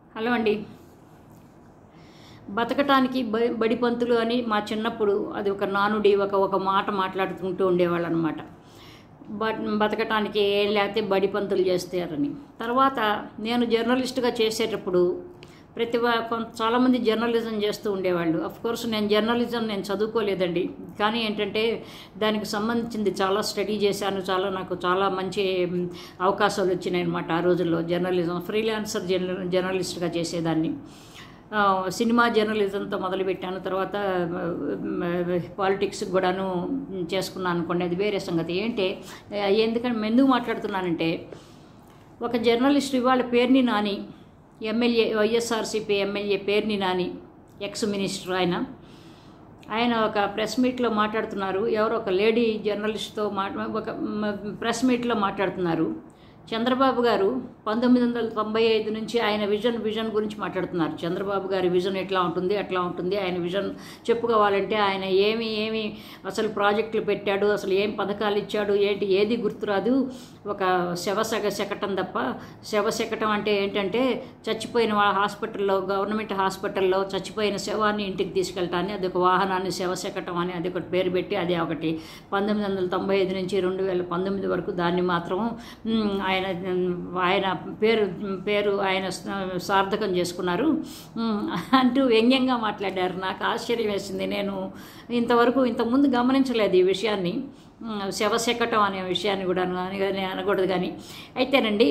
hello అండి బతకటానికి బ బడి పంతులు అని మా చిన్నప్పుడు అది ఒక నానుడి ఒక ఒక మాట మాట్లాడుకుంటూ ఉండేవాళ్ళు అనమాట బట్ బతకటానికి ఏం లేకపోతే బడి పంతులు చేస్తారని తర్వాత నేను జర్నలిస్ట్గా చేసేటప్పుడు ప్రతి వా- కొంత చాలామంది జర్నలిజం చేస్తూ ఉండేవాళ్ళు అఫ్ కోర్స్ నేను జర్నలిజం నేను చదువుకోలేదండి కానీ ఏంటంటే దానికి సంబంధించింది చాలా స్టడీ చేశాను చాలా నాకు చాలా మంచి మ్, అవకాశాలు వచ్చినాయి అనమాట ఆ రోజుల్లో జర్నలిజం ఫ్రీలాన్సర్ జర్న జర్నలిస్ట్గా చేసేదాన్ని ఆ, సినిమా జర్నలిజంతో మొదలుపెట్టాను తర్వాత పాలిటిక్స్ కూడాను చేసుకున్నాను అనుకోండి అది వేరే సంగతి ఏంటి ఆ, ఎందుకంటే ఎందుకు మాట్లాడుతున్నానంటే ఒక జర్నలిస్ట్ ఇవాళ పేరుని నాని ఎమ్మెల్యే వైఎస్ఆర్సీపీ ఎమ్మెల్యే పేరుని నాని ఎక్స్ మినిస్టర్ ఆయన ఆయన ఒక ప్రెస్ మీట్లో మాట్లాడుతున్నారు ఎవరో ఒక లేడీ జర్నలిస్ట్తో మాట్లా ఒక మ- ప్రెస్ మీట్లో మాట్లాడుతున్నారు చంద్రబాబు గారు పంతొమ్మిది వందల తొంభై ఐదు నుంచి ఆయన విజన్ విజన్ గురించి మాట్లాడుతున్నారు చంద్రబాబు గారి విజన్ ఎట్లా ఉంటుంది ఎట్లా ఉంటుంది ఆయన విజన్ చెప్పుకోవాలంటే ఆయన ఏమి ఏమి అసలు ప్రాజెక్టులు పెట్టాడు అసలు ఏం పథకాలు ఇచ్చాడు ఏంటి ఏది గుర్తురాదు ఒక శవసగ శకటం తప్ప శవశకటం అంటే ఏంటంటే చచ్చిపోయిన వాళ్ళ హాస్పిటల్లో గవర్నమెంట్ హాస్పిటల్లో చచ్చిపోయిన శవాన్ని ఇంటికి తీసుకెళ్ళటాన్ని అది ఒక వాహనాన్ని శవశకటం అని అది ఒకటి పేరు పెట్టి అది ఒకటి పంతొమ్మిది వందల తొంభై ఐదు నుంచి రెండు వేల పంతొమ్మిది వరకు దాన్ని మాత్రం మ్, ఆయన ఆయన పేరు పేరు ఆయన సార్థకం చేసుకున్నారు మ్, అంటూ వ్యంగ్యంగా మాట్లాడారు నాకు ఆశ్చర్యం వేసింది నేను ఇంతవరకు ఇంతకుముందు గమనించలేదు ఈ విషయాన్ని మ్, శవశకటం అనే విషయాన్ని కూడా అని కానీ అనకూడదు కానీ అయితేనండి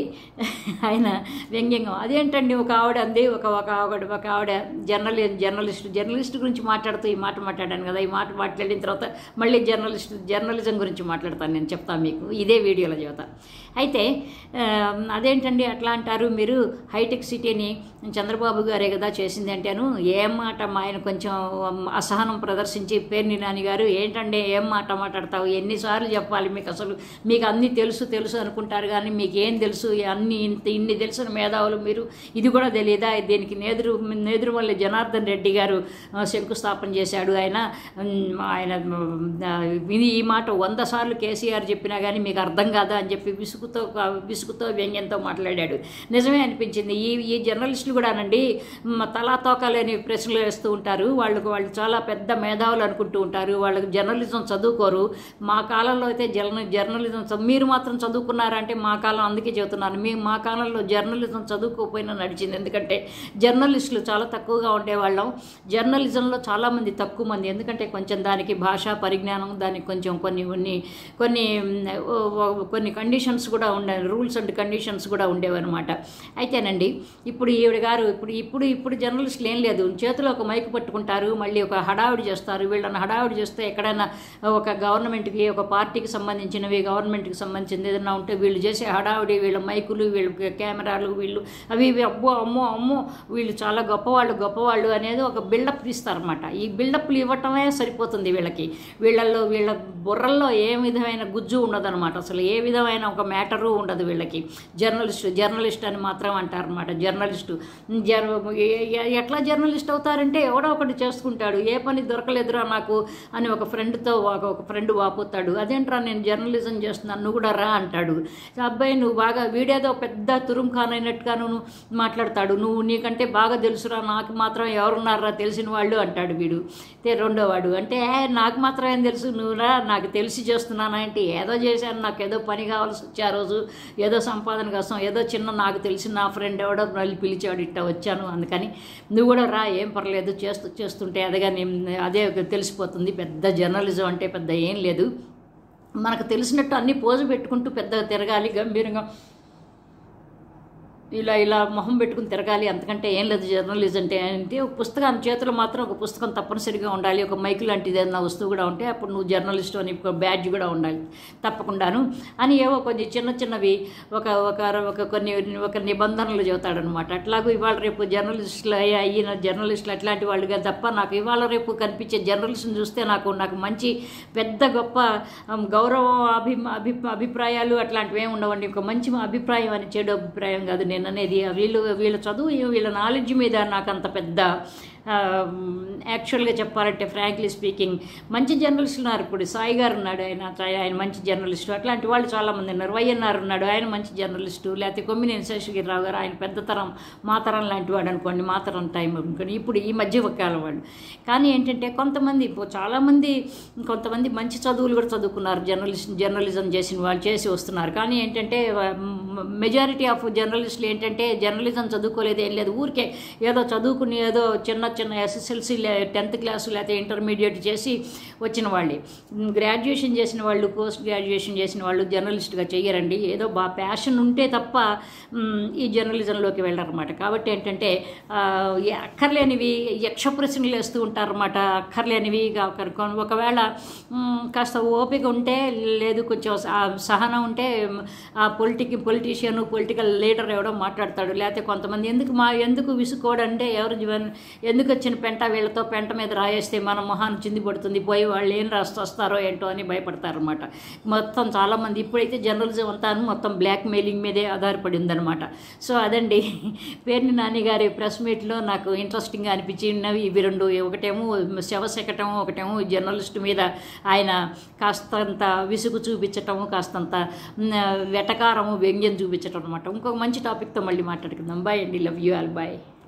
ఆయన వ్యంగ్యంగా అదేంటండి ఒక ఆవిడ అంది ఒక ఒక ఆవిడ ఒక ఆవిడ జర్నలి జర్నలిస్ట్ జర్నలిస్ట్ గురించి మాట్లాడుతూ ఈ మాట మాట్లాడాను కదా ఈ మాట మాట్లాడిన తర్వాత మళ్ళీ జర్నలిస్ట్ జర్నలిజం గురించి మాట్లాడతాను నేను చెప్తాను మీకు ఇదే వీడియోలో చెబుతా అయితే ఆ, అదేంటండి అట్లా అంటారు మీరు హైటెక్ సిటీని చంద్రబాబు గారే కదా చేసింది అంటేను ఏం మాట మా ఆయన కొంచెం అసహనం ప్రదర్శించి పేర్ని నాని గారు ఏంటండి ఏం మాట మాట్లాడతావు ఎన్నిసార్లు చెప్పాలి మీకు అసలు మీకు అన్నీ తెలుసు తెలుసు అనుకుంటారు కానీ మీకు ఏం తెలుసు అన్ని ఇంత ఇన్ని తెలిసిన మేధావులు మీరు ఇది కూడా తెలియదా దీనికి నేదురు నేదురు వల్ల జనార్దన్ రెడ్డి గారు ఆ, శంకుస్థాపన చేశాడు ఆయన ఉమ్, ఆయన ఉమ్, ఆ, ఇది ఈ మాట వంద సార్లు కేసీఆర్ చెప్పినా కానీ మీకు అర్థం కాదా అని చెప్పి విసుగుతో విసుగుతో వ్యంగ్యంతో మాట్లాడాడు నిజమే అనిపించింది ఈ ఈ జర్నలిస్టులు కూడానండి మ, తలా తోక లేని ప్రశ్నలు వేస్తూ ఉంటారు వాళ్ళకు వాళ్ళు చాలా పెద్ద మేధావులు అనుకుంటూ ఉంటారు వాళ్ళకి జర్నలిజం చదువుకోరు మా కాలంలో అయితే జర్న జర్నలిజం చ- మీరు మాత్రం చదువుకున్నారంటే మా కాలం అందుకే చెబుతున్నాను మీ మా కాలంలో జర్నలిజం చదువుకోకపోయినా నడిచింది ఎందుకంటే జర్నలిస్టులు చాలా తక్కువగా ఉండేవాళ్ళం జర్నలిజంలో చాలామంది తక్కువ మంది ఎందుకంటే కొంచెం దానికి భాషా పరిజ్ఞానం దానికి కొంచెం కొన్ని కొన్ని కొన్ని మ్, ఓ- ఓ- కొన్ని కండిషన్స్ కూడా ఉండే రూల్స్ అండ్ కండిషన్స్ కూడా ఉండేవన్నమాట అయితేనండి ఇప్పుడు ఈవిడ గారు ఇప్పుడు ఇప్పుడు ఇప్పుడు జర్నలిస్టులు ఏం లేదు చేతిలో ఒక మైక్ పట్టుకుంటారు మళ్ళీ ఒక హడావిడి చేస్తారు వీళ్ళని హడావిడి చేస్తే ఎక్కడైనా ఒక గవర్నమెంట్కి ఒక పార్టీకి సంబంధించినవి గవర్నమెంట్కి సంబంధించింది ఏదైనా ఉంటే వీళ్ళు చేసే హడావిడి వీళ్ళ మైకులు వీళ్ళ కెమెరాలు వీళ్ళు అవి ఇవి అబ్బో అమ్మో అమ్మో వీళ్ళు చాలా గొప్పవాళ్ళు గొప్పవాళ్ళు అనేది ఒక బిల్డప్ ఇస్తారన్నమాట ఈ బిల్డప్లు ఇవ్వటమే సరిపోతుంది వీళ్ళకి వీళ్ళల్లో వీళ్ళ బుర్రల్లో ఏ విధమైన గుజ్జు ఉండదన్నమాట అసలు ఏ విధమైన ఒక మ్యాటరు ఉండదు వీళ్ళకి జర్నలిస్ట్ జర్నలిస్ట్ అని మాత్రం అంటారనమాట జర్నలిస్టు జర్ ఏ- ఏ- ఎట్లా జర్నలిస్ట్ అవుతారంటే ఎవడో ఒకటి చేసుకుంటాడు ఏ పని దొరకలేదురా నాకు అని ఒక ఫ్రెండ్తో ఒక ఒక ఫ్రెండ్ వాపోతాడు అదేంట్రా నేను జర్నలిజం చేస్తున్నాను నువ్వు కూడా రా అంటాడు అబ్బాయి నువ్వు బాగా వీడేదో పెద్ద తురుం ఖాన్ అయినట్టుగాను మాట్లాడతాడు నువ్వు నీకంటే బాగా తెలుసురా నాకు మాత్రం ఎవరున్నారా తెలిసిన వాళ్ళు అంటాడు వీడు తే రెండో వాడు అంటే "ఏ, నాకు మాత్రం ఏం తెలుసు నువ్వురా నాకు తెలిసి చేస్తున్నానా అంటే ఏదో చేశాను నాకు ఏదో పని కావాల్సి వచ్చే ఆ రోజు ఏదో సంపాదన కోసం ఏదో చిన్న నాకు తెలిసిన నా ఫ్రెండ్ ఎవడో మళ్ళీ పిలిచాడు ఇట్ట వచ్చాను అందుకని నువ్వు కూడా రా ఏం పర్లేదు చేస్తూ చేస్తుంటే అదేగా నేను అదే తెలిసిపోతుంది పెద్ద జర్నలిజం అంటే పెద్ద ఏం లేదు మనకు తెలిసినట్టు అన్ని పోజు పెట్టుకుంటూ పెద్దగా తిరగాలి గంభీరంగా ఇలా ఇలా మొహం పెట్టుకుని తిరగాలి అంతకంటే ఏం లేదు జర్నలిజం అంటే అంటే ఒక పుస్తకం చేతిలో మాత్రం ఒక పుస్తకం తప్పనిసరిగా ఉండాలి ఒక మైక్ లాంటిది ఏదైనా వస్తువు కూడా ఉంటే అప్పుడు నువ్వు జర్నలిస్ట్ అని ఒక బ్యాడ్జ్ కూడా ఉండాలి తప్పకుండాను అని ఏవో కొన్ని చిన్న చిన్నవి ఒక ఒక ఒక కొన్ని ఒక నిబంధనలు చెబుతాడనమాట అట్లాగూ ఇవాళ రేపు జర్నలిస్టులు అయ్యి- అయిన జర్నలిస్టులు అట్లాంటి వాళ్ళుగా తప్ప నాకు ఇవాళ రేపు కనిపించే జర్నలిస్ట్ని చూస్తే నాకు నాకు మంచి పెద్ద గొప్ప um, గౌరవం అభి అభి అభిప్రాయాలు అట్లాంటివి ఏమి ఉండవండి ఒక మంచి అభిప్రాయం అని చెడు అభిప్రాయం కాదు నేను అనేది వీళ్ళు వీళ్ళ చదువు వీళ్ళ నాలెడ్జ్ మీద నాకు అంత పెద్ద యాక్చువల్గా చెప్పాలంటే ఫ్రాంక్లీ స్పీకింగ్ మంచి జర్నలిస్టులు ఉన్నారు ఇప్పుడు సాయి గారు ఉన్నాడు ఆయన ఆయన మంచి జర్నలిస్టు అట్లాంటి వాళ్ళు చాలామంది ఉన్నారు వైఎన్ఆర్ ఉన్నాడు ఆయన మంచి జర్నలిస్టు లేకపోతే కొమ్మినేని శేషగిరిరావు గారు ఆయన పెద్ద తరం మా తరం లాంటి వాడు అనుకోండి మా తరం టైం అనుకోండి ఇప్పుడు ఈ మధ్య కాలం వాళ్ళు కానీ ఏంటంటే కొంతమంది ఇప్పుడు చాలామంది కొంతమంది మంచి చదువులు కూడా చదువుకున్నారు జర్నలిస్ట్ జర్నలిజం చేసిన వాళ్ళు చేసి వస్తున్నారు కానీ ఏంటంటే మెజారిటీ ఆఫ్ జర్నలిస్టులు ఏంటంటే జర్నలిజం చదువుకోలేదు ఏం లేదు ఊరికే ఏదో చదువుకుని ఏదో చిన్న చిన్న ఎస్ఎస్ఎల్సి టెన్త్ క్లాసు లేకపోతే ఇంటర్మీడియట్ చేసి వచ్చిన వాళ్ళే గ్రాడ్యుయేషన్ చేసిన వాళ్ళు పోస్ట్ గ్రాడ్యుయేషన్ చేసిన వాళ్ళు జర్నలిస్ట్గా చెయ్యరండి ఏదో బా ప్యాషన్ ఉంటే తప్ప మ్, ఈ జర్నలిజంలోకి వెళ్ళరన్నమాట కాబట్టి ఏంటంటే ఆ, ఈ అక్కర్లేనివి యక్ష ప్రశ్నలు వేస్తూ ఉంటారన్నమాట అక్కర్లేనివి గా- ఒక- ఒకవేళ మ్, కాస్త ఓపిక ఉంటే లేదు కొంచెం స- సహనం ఉంటే మ్, ఆ పొలిటిక్ పొలిటీషియన్ పొలిటికల్ లీడర్ ఎవడో మాట్లాడతాడు లేకపోతే కొంతమంది ఎందుకు మా ఎందుకు విసుకోవడం అంటే ఎవరు జీవన్- ఎందుకు వచ్చిన పెంట వీళ్ళతో పెంట మీద రాయేస్తే మన మొహాన్ని చింది పడుతుంది పోయి వాళ్ళు ఏం రాస్తూ వస్తారో ఏంటో అని భయపడతారనమాట మొత్తం చాలామంది ఇప్పుడైతే జర్నలిజం అంతా మొత్తం బ్లాక్ మెయిలింగ్ మీదే ఆధారపడి ఉందన్నమాట సో అదండి పేర్ని నాని గారి ప్రెస్ మీట్లో నాకు ఇంట్రెస్టింగ్గా అనిపించినవి ఇవి రెండు ఒకటేమో శవశకటం ఒకటేమో జర్నలిస్ట్ మీద ఆయన కాస్తంత విసుగు చూపించటము కాస్తంత మ్, వెటకారము వ్యంగ్యం చూపించటం అనమాట ఇంకొక మంచి టాపిక్తో మళ్ళీ మాట్లాడుకుందాం బాయ్ అండి లవ్ యూ ఆల్ బాయ్